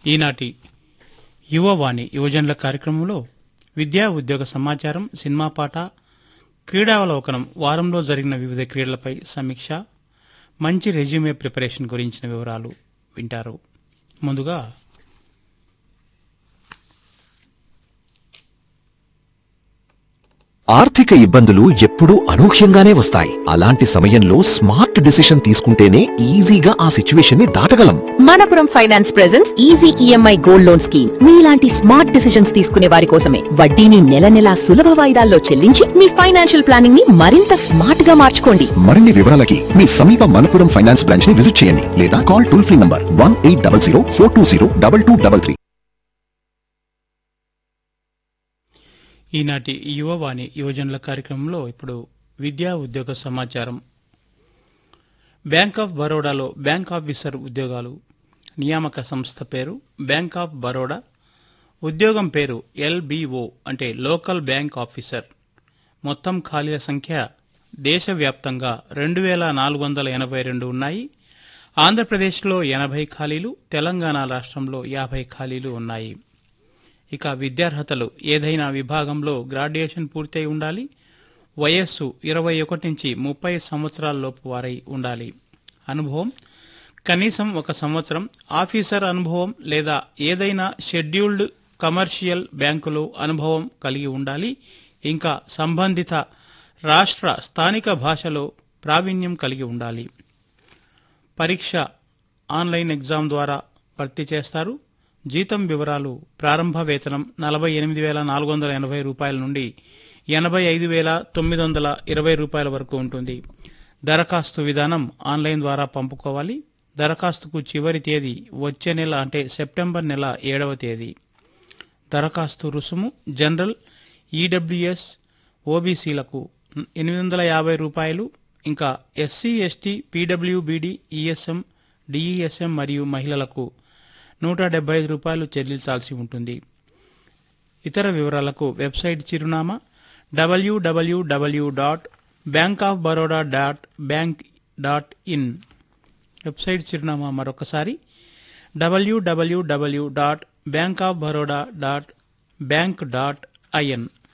ఈనాటి యువవాణి యువజనుల కార్యక్రమంలో విద్యా ఉద్యోగ సమాచారం సినిమా పాట క్రీడావలోకనం వారంలో జరిగిన వివిధ క్రీడలపై సమీక్ష మంచి రెజ్యూమే ప్రిపరేషన్ గురించిన వివరాలు వింటారు ముందుగా ఆర్థిక ఇబ్బందులు ఎప్పుడూ అనూహ్యంగానే వస్తాయి అలాంటి సమయంలో స్మార్ట్ డిసిషన్ తీసుకుంటేనే ఈజీగా ఆ సిచ్యువేషన్ ని దాటగలం Manappuram finance presents easy EMI gold loan scheme మీలాంటి స్మార్ట్ డిసిషన్స్ తీసుకునే వారి కోసమే వడ్డీని నెల నెలా సులభ వాయిదాల్లో చెల్లించి మీ ఫైనాన్షియల్ ప్లానింగ్ ని మరింత స్మార్ట్ గా మార్చుకోండి మరిన్ని వివరాలకి మీ సమీప మనపురం ఫైనాన్స్ బ్రాంచ్ ని విజిట్ చేయండి లేదా call toll free number one eight double zero four two zero double two double three ఈనాటి యువవాణి యువజనుల కార్యక్రమంలో ఇప్పుడు విద్యా ఉద్యోగ సమాచారం బ్యాంక్ ఆఫ్ బరోడాలో బ్యాంక్ ఆఫీసర్ ఉద్యోగాలు నియామక సంస్థ పేరు బ్యాంక్ ఆఫ్ బరోడా ఉద్యోగం పేరు ఎల్బిఓ అంటే లోకల్ బ్యాంక్ ఆఫీసర్ మొత్తం ఖాళీల సంఖ్య దేశవ్యాప్తంగా రెండు వేల నాలుగు వందల ఎనభై రెండు ఉన్నాయి ఆంధ్రప్రదేశ్లో ఎనభై ఖాళీలు తెలంగాణ రాష్ట్రంలో యాభై ఖాళీలు ఉన్నాయి ఇక విద్యార్హతలు ఏదైనా విభాగంలో గ్రాడ్యుయేషన్ పూర్తయి ఉండాలి వయస్సు ఇరవై ఒకటి నుంచి ముప్పై సంవత్సరాలలోపు వారై ఉండాలి అనుభవం కనీసం ఒక సంవత్సరం ఆఫీసర్ అనుభవం లేదా ఏదైనా షెడ్యూల్డ్ కమర్షియల్ బ్యాంకులో అనుభవం కలిగి ఉండాలి ఇంకా సంబంధిత రాష్ట్ర స్థానిక భాషలో ప్రావీణ్యం కలిగి ఉండాలి పరీక్ష ఆన్లైన్ ఎగ్జామ్ ద్వారా భర్తీ చేస్తారు జీతం వివరాలు ప్రారంభ వేతనం నలభై ఎనిమిది వేల నాలుగు వందల ఎనభై రూపాయల నుండి ఎనభై ఐదు వేల తొమ్మిది వందల ఇరవై రూపాయల వరకు ఉంటుంది దరఖాస్తు విధానం ఆన్లైన్ ద్వారా పంపుకోవాలి దరఖాస్తుకు చివరి తేదీ వచ్చే నెల అంటే సెప్టెంబర్ నెల ఏడవ తేదీ దరఖాస్తు రుసుము జనరల్ ఈడబ్ల్యూఎస్ ఓబీసీలకు ఎనిమిది వందల యాభై రూపాయలు ఇంకా SC ST PWBD ESM DESM మరియు మహిళలకు నూట డెబ్బై ఐదు రూపాయలు చెల్లించాల్సి ఉంటుంది ఇతర వివరాలకు వెబ్సైట్ చిరునామా WWW dot bank of Baroda dot bank dot in website చిరునామా మరొకసారి WWW dot bank of Baroda dot bank dot IN